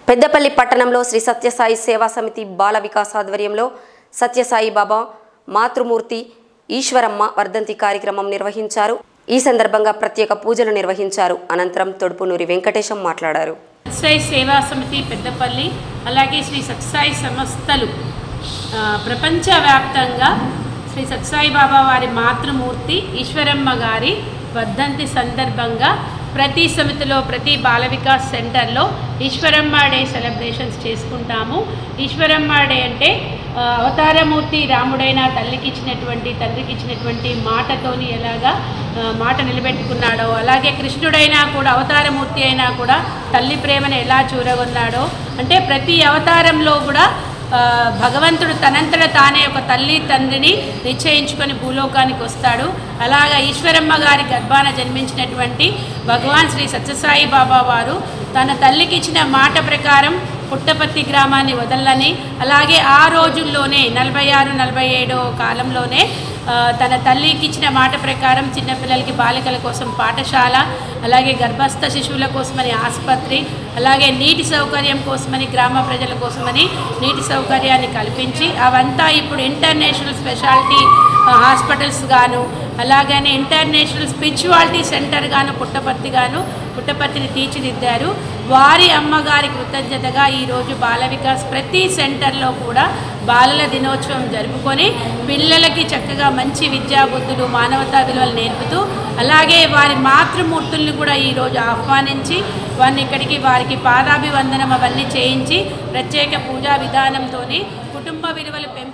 పెద్దపల్లి పట్టణంలో శ్రీ సత్యసాయి సేవా సమితి బాల వికాస్ ఆధ్వర్యంలో సత్యసాయి బాబా మాతృమూర్తి ఈశ్వరమ్మ వర్ధంతి కార్యక్రమం నిర్వహించారు ఈ సందర్భంగా ప్రత్యేక పూజలు నిర్వహించారు అనంతరం తొడుపునూరి వెంకటేశం మాట్లాడారు సత్సాయి సేవా సమితి పెద్దపల్లి అలాగే శ్రీ సత్సాయి సంస్థలు ఆ, ప్రపంచవ్యాప్తంగా శ్రీ సత్సాయి బాబా వారి మాతృమూర్తి ఈశ్వరమ్మ గారి వర్ధంతి సందర్భంగా ప్రతి సమితిలో ప్రతి బాల వికాస్ సెంటర్లో ఈశ్వరమ్మ డే సెలబ్రేషన్స్ చేసుకుంటాము ఈశ్వరమ్మ డే అంటే ఆ, అవతారమూర్తి రాముడైన తల్లికి ఇచ్చినటువంటి తండ్రికి ఇచ్చినటువంటి మాటతోని ఎలాగా ఆ, మాట నిలబెట్టుకున్నాడో అలాగే కృష్ణుడైనా కూడా అవతారమూర్తి అయినా కూడా తల్లి ప్రేమను ఎలా చూరగొన్నాడో అంటే ప్రతి అవతారంలో కూడా ఆ, భగవంతుడు తనంతట తానే ఒక తల్లి తండ్రిని నిశ్చయించుకొని భూలోకానికి వస్తాడు అలాగా ఈశ్వరమ్మ గారి గర్భాన జన్మించినటువంటి భగవాన్ శ్రీ సత్యసాయి బాబా వారు తన తల్లికి ఇచ్చిన మాట ప్రకారం పుట్టపర్తి గ్రామాన్ని వదలని అలాగే ఆ రోజుల్లోనే నలభై ఆరు నలభై ఏడో కాలంలోనే ఆ, తన తల్లికి ఇచ్చిన మాట ప్రకారం చిన్నపిల్లలకి బాలికల కోసం పాఠశాల అలాగే గర్భస్థ శిశువుల కోసమని ఆసుపత్రి అలాగే నీటి సౌకర్యం కోసమని గ్రామ ప్రజల కోసమని నీటి సౌకర్యాన్ని కల్పించి అవంతా ఇప్పుడు ఇంటర్నేషనల్ స్పెషాలిటీ ఆ, హాస్పిటల్స్ గాను అలాగనే ఇంటర్నేషనల్ స్పిరిచువాలిటీ సెంటర్ గాను పుట్టపర్తి గాను పుట్టపర్తిని తీర్చిదిద్దారు వారి అమ్మగారి కృతజ్ఞతగా ఈరోజు బాల వికాస్ ప్రతి సెంటర్లో కూడా బాలల దినోత్సవం జరుపుకొని పిల్లలకి చక్కగా మంచి విద్యాబుద్ధులు మానవతా విలువలు నేర్పుతూ అలాగే వారి మాతృమూర్తుల్ని కూడా ఈరోజు ఆహ్వానించి వారిని ఇక్కడికి వారికి పాదాభివందనం అవన్నీ చేయించి ప్రత్యేక పూజా విధానంతో కుటుంబ విలువలు పెంపు